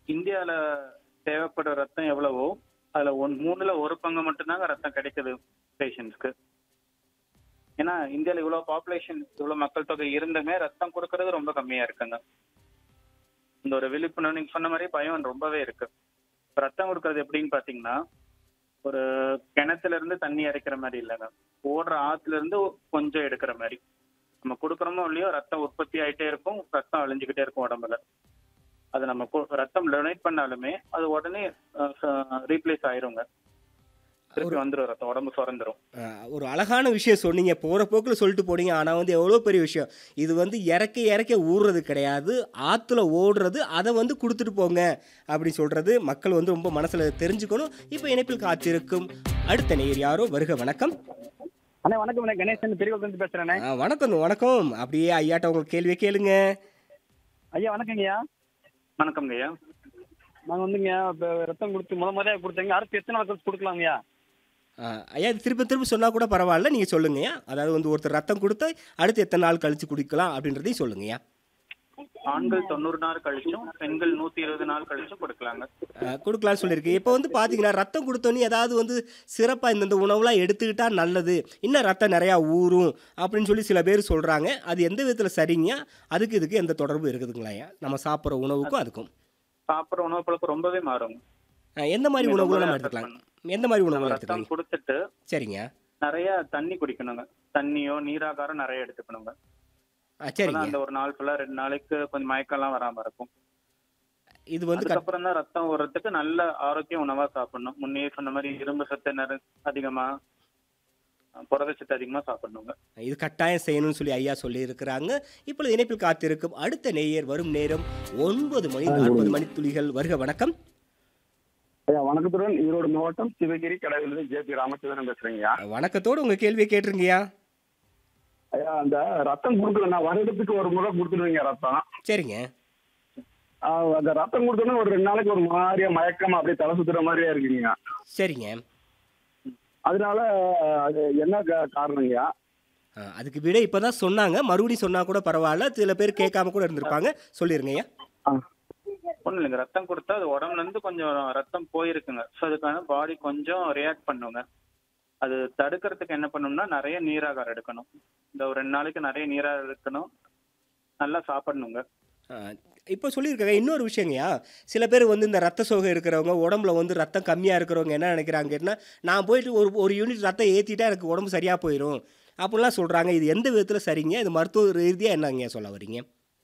இந்தியால தேவைப்படுற ரத்தம் எவ்வளவோ அதுல ஒன் மூணுல ஒரு பங்கு மட்டும்தாங்க ரத்தம் கிடைக்குது பேஷண்ட்ஸ்க்கு ஏன்னா இந்தியால இவ்வளவு பாப்புலேஷன் இவ்வளவு மக்கள் தொகை இருந்துமே ரத்தம் கொடுக்கறது ரொம்ப கம்மியா இருக்குங்க இந்த ஒரு விழிப்புணர்வு நீங்க சொன்ன மாதிரி பயம் ரொம்பவே இருக்கு இப்ப ரத்தம் கொடுக்கறது எப்படின்னு பாத்தீங்கன்னா ஒரு கிணத்துல இருந்து தண்ணி இறைக்கிற மாதிரி இல்லைங்க ஓடுற ஆத்துல இருந்து கொஞ்சம் எடுக்கிற மாதிரி நம்ம கொடுக்குறோமோ இல்லையோ ரத்தம் உற்பத்தி ஆயிட்டே இருக்கும் ரத்தம் அழிஞ்சுக்கிட்டே இருக்கும் உடம்புல அது நம்ம கு- ரத்தம் டொனேட் பண்ணாலுமே அது உடனே ரீப்ளேஸ் ஆயிருங்க திருப்பி வந்துரும் ரத்தம் உடம்பு சுரந்துரும் அஹ், ஒரு அழகான விஷயம் சொன்னீங்க போகிற போக்கில் சொல்லிட்டு போனீங்க ஆனால் வந்து எவ்வளோ பெரிய விஷயம் இது வந்து இறக்க இறக்க ஊறுறது கிடையாது ஆற்றுல ஓடுறது அதை வந்து கொடுத்துட்டு போங்க அப்படி சொல்கிறது மக்கள் வந்து ரொம்ப மனசில் தெரிஞ்சுக்கணும் இப்போ இணைப்பில் காத்திருக்கும் அடுத்த நேர் யாரோ வருக வணக்கம் அண்ணா வணக்கம் அண்ணா கணேசன் பெரியவர்கள் பேசுறேண்ணே அஹ், வணக்கம் வணக்கம் அப்படியே ஐயாட்ட உங்களுக்கு கேள்வியை கேளுங்க ஐயா வணக்கங்கய்யா வணக்கம்ங்க ஐயா நாங்க வந்துங்க இப்ப ரத்தம் கொடுத்து முத முறையா கொடுத்தீங்க அடுத்து எத்தனை நாள் கழிச்சு கொடுக்கலாங்கய்யா அஹ், ஐயா இது திரும்ப திரும்ப சொன்னால் கூட பரவாயில்ல நீங்கள் சொல்லுங்கய்யா அதாவது வந்து ஒருத்தர் ரத்தம் கொடுத்து அடுத்து எத்தனை நாள் கழித்து குடிக்கலாம் அப்படின்றதையும் சொல்லுங்கய்யா ஆண்கள் தொண்ணூறு நாள் கழிச்சும் பெண்கள் நூத்தி இருபது நாள் கழிச்சும் கொடுக்கலாங்க அஹ், கொடுக்கலாம்னு சொல்லியிருக்கு இப்போ வந்து பார்த்தீங்கன்னா ரத்தம் கொடுத்தோன்னே ஏதாவது வந்து சிறப்பாக இந்தந்த உணவுலாம் எடுத்துக்கிட்டா நல்லது இன்னும் ரத்தம் நிறையா ஊறும் அப்படின்னு சொல்லி சில பேர் சொல்கிறாங்க அது எந்த விதத்தில் சரிங்க அதுக்கு இதுக்கு எந்த தொடர்பு இருக்குதுங்களா ஐயா நம்ம சாப்பிட்ற உணவுக்கும் அதுக்கும் சாப்பிட்ற உணவு பழக்கம் ரொம்பவே மாறும் அஹ், எந்த மாதிரி நீங்க உணவுகளை நம்ம ரொம்பவே எடுத்துக்கலாம் affect எந்த மாதிரி உணவுகள் ரத்தம் எடுத்துக்கலாம் கொடுத்துட்டு சரிங்க நிறைய தண்ணி குடிக்கணுங்க தண்ணியோ நீராகாரம் நிறைய எடுத்துக்கணுங்க ஆ அப்பதான் சரிங்க அந்த ஒரு நாள் ஃபுல்லா ரெண்டு நாளைக்கு கொஞ்சம் மயக்கம்லாம் வராம இருக்கும் இது வந்து கட்- அதுக்கப்புறம் தான் ரத்தம் ஓடுறதுக்கு நல்ல ஆரோக்கிய உணவா சாப்பிடணும் முன்னே சொன்ன மாதிரி இரும்பு சத்து நிற அதிகமா புரத சத்து அதிகமா சாப்பிடணுங்க இது கட்டாயம் செய்யணும்னு சொல்லி ஐயா சொல்லியிருக்கிறாங்க இப்பொழுது இணைப்பில் காத்திருக்கும் அடுத்த நேயர் வரும் நேரம் ஒன்பது மணி நாற்பது மணி துளிகள் வருக வணக்கம் ஐயா வணக்கத்துடன் ஈரோடு மாவட்டம் சிவகிரி கடையிலிருந்து ஜே பி ராமச்சந்திரன் பேசுறேங்கய்யா வணக்கத்தோடு உங்கள் கேள்வியை கேட்டிருங்கய்யா ஐயா அந்த ரத்தம் கொடுக்கல நான் வருடத்துக்கு ஒரு முறை கொடுத்துருவீங்க ரத்தம் சரிங்க ஆஹ் அந்த ரத்தம் கொடுத்தோன்னா ஒரு ரெண்டு நாளைக்கு ஒரு மாதிரியா மயக்கம் அப்படியே தலை சுத்துற மாதிரியா இருக்குங்க சரிங்க அதனால அது என்ன கா- காரணங்கய்யா ஆ, அதுக்கு விட இப்போ தான் சொன்னாங்க மறுபடியும் சொன்னால் கூட பரவாயில்ல சில பேர் கேட்காம கூட இருந்திருப்பாங்க சொல்லிருங்கய்யா ஒண்ணும் இல்லைங்க ரத்தம் கொடுத்தா அது உடம்புல இருந்து கொஞ்சம் ரத்தம் போயிருக்குங்க ஸோ அதுக்கான பாடி கொஞ்சம் ரியாக்ட் பண்ணுங்க அது தடுக்கிறதுக்கு என்ன பண்ணணும்னா நிறைய நீராகாரம் எடுக்கணும் இந்த ஒரு ரெண்டு நாளைக்கு நிறைய நீராகாரம் எடுக்கணும் நல்லா சாப்பிடணுங்க ஆ, இப்போ சொல்லியிருக்காங்க இன்னொரு விஷயங்கய்யா சில பேர் வந்து இந்த ரத்த சோகை இருக்கிறவங்க உடம்புல வந்து ரத்தம் கம்மியாக இருக்கிறவங்க என்ன நினைக்கிறாங்கன்னா நான் போயிட்டு ஒரு ஒரு யூனிட் ரத்தம் ஏற்றிட்டா எனக்கு உடம்பு சரியாக போயிடும் அப்படிலாம் சொல்கிறாங்க இது எந்த விதத்தில் சரிங்க இது மருத்துவ ரீதியாக என்னங்க சொல்ல வரீங்க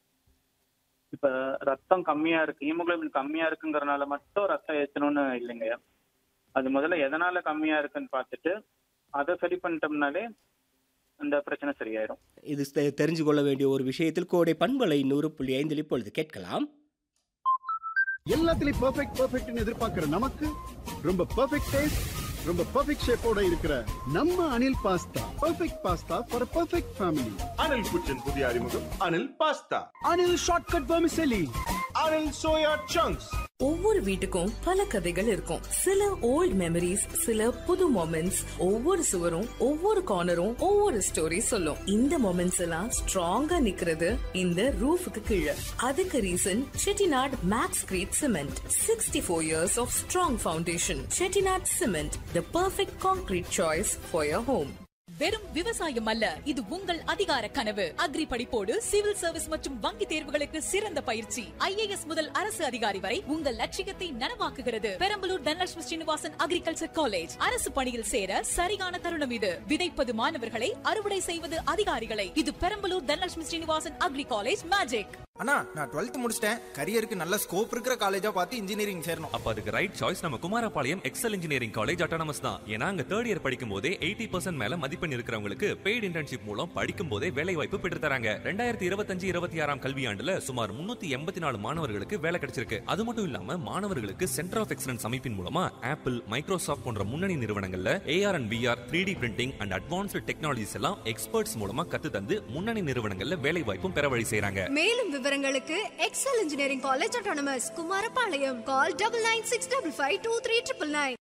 இப்ப ரத்தம் கம்மியா இருக்கு ஹீமோகுளோபின் கம்மியா இருக்குங்கறனால மட்டும் ரத்தம் ஏற்றணும்னு இல்லைங்க அது முதல்ல எதனால கம்மியா இருக்குன்னு பார்த்துட்டு அதை சரி பண்ணிட்டோம்னாலே அந்த பிரச்சனை சரியாயிரும் இது தெ- தெரிஞ்சு கொள்ள வேண்டிய ஒரு விஷயத்தில் கோடை பண்பலை நூறு புள்ளி ஐந்தில் இப்பொழுது கேட்கலாம் எல்லாத்துலயும் பெர்ஃபெக்ட் பெர்ஃபெக்ட்னு எதிர்பார்க்கிற நமக்கு ரொம்ப பெர்ஃபெக்ட் டேஸ்ட் ரொம்ப பெர்ஃபெக்ட் ஷேப்போட இருக்கிற நம்ம Anil pasta perfect pasta for perfect family Anil kitchen புதிய அறிமுகம் Anil pasta Anil shortcut vermicelli Anil soya chunks ஒவ்வொரு வீட்டுக்கும் பல கதைகள் இருக்கும் சில ஓல்ட் மெமரிஸ் சில புது மொமெண்ட்ஸ் ஒவ்வொரு சுவரும் ஒவ்வொரு கார்னரும் ஒவ்வொரு ஸ்டோரி சொல்லும் இந்த மொமெண்ட்ஸ் எல்லாம் ஸ்ட்ராங்கா நிக்கிறது இந்த ரூஃபுக்கு கீழே அதுக்கு reason Chettinad Maxcrete cement sixty four years of strong foundation Chettinad cement the perfect concrete choice for your home வெறும் விவசாயம் அல்ல இது உங்கள் அதிகார கனவு அக்ரி படிப்போடு சிவில் சர்வீஸ் மற்றும் வங்கி தேர்வுகளுக்கு சிறந்த பயிற்சி ஐஏஎஸ் முதல் அரசு அதிகாரி வரை உங்கள் லட்சியத்தை நனவாக்குகிறது பெரம்பலூர் தனலட்சுமி ஸ்ரீனிவாசன் அக்ரிகல்ச்சர் காலேஜ் அரசு பணியில் சேர சரியான தருணம் இது விதைப்பது மாணவர்களை அறுவடை செய்வது அதிகாரிகளை இது Perambalur Dhanalakshmi Srinivasan agri college magic அண்ணா நான் டுவெல்த் முடிச்சிட்டேன் கரியருக்கு நல்ல ஸ்கோப் இருக்கிற காலேஜா பார்த்து இன்ஜினியரிங் சேரணும் அப்ப அதுக்கு ரைட் சாய்ஸ் நம்ம Kumarapalayam Excel engineering college autonomous தான் ஏன்னா அங்க தேர்ட் இயர் படிக்கும் போதே எயிட்டி பர்சன்ட் மேல மதிப்பெண் இருக்கிறவங்களுக்கு பெய்டு இன்டர்ன்ஷிப் மூலம் படிக்கும் போதே வேலை வாய்ப்பு பெற்று தராங்க ரெண்டாயிரத்தி இருபத்தஞ்சு இருபத்தி ஆறாம் கல்வியாண்டுல சுமார் முன்னூத்தி எண்பத்தி நாலு மாணவர்களுக்கு வேலை கிடைச்சிருக்கு அது மட்டும் இல்லாம மாணவர்களுக்கு சென்டர் ஆஃப் எக்ஸலன்ஸ் அமைப்பின் மூலமா ஆப்பிள் மைக்ரோசாஃப்ட் போன்ற முன்னணி நிறுவனங்கள்ல AR and VR three D printing and advanced technologies எல்லாம் எக்ஸ்பர்ட்ஸ் மூலமா கத்து தந்து முன்னணி நிறுவனங்கள்ல வேலை வாய்ப்பும் பெற வழி செய்றாங்க மேலும் விவரங்களுக்கு Excel engineering college autonomous Kumarapalayam call double nine six double five two three triple nine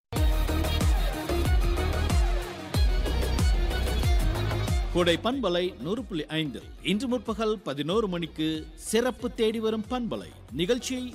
Kodai பண்பலை நூறு புள்ளி ஐந்து இன்று முற்பகல் பதினோரு மணிக்கு சிறப்பு தேடி வரும் பண்பலை நிகழ்ச்சியை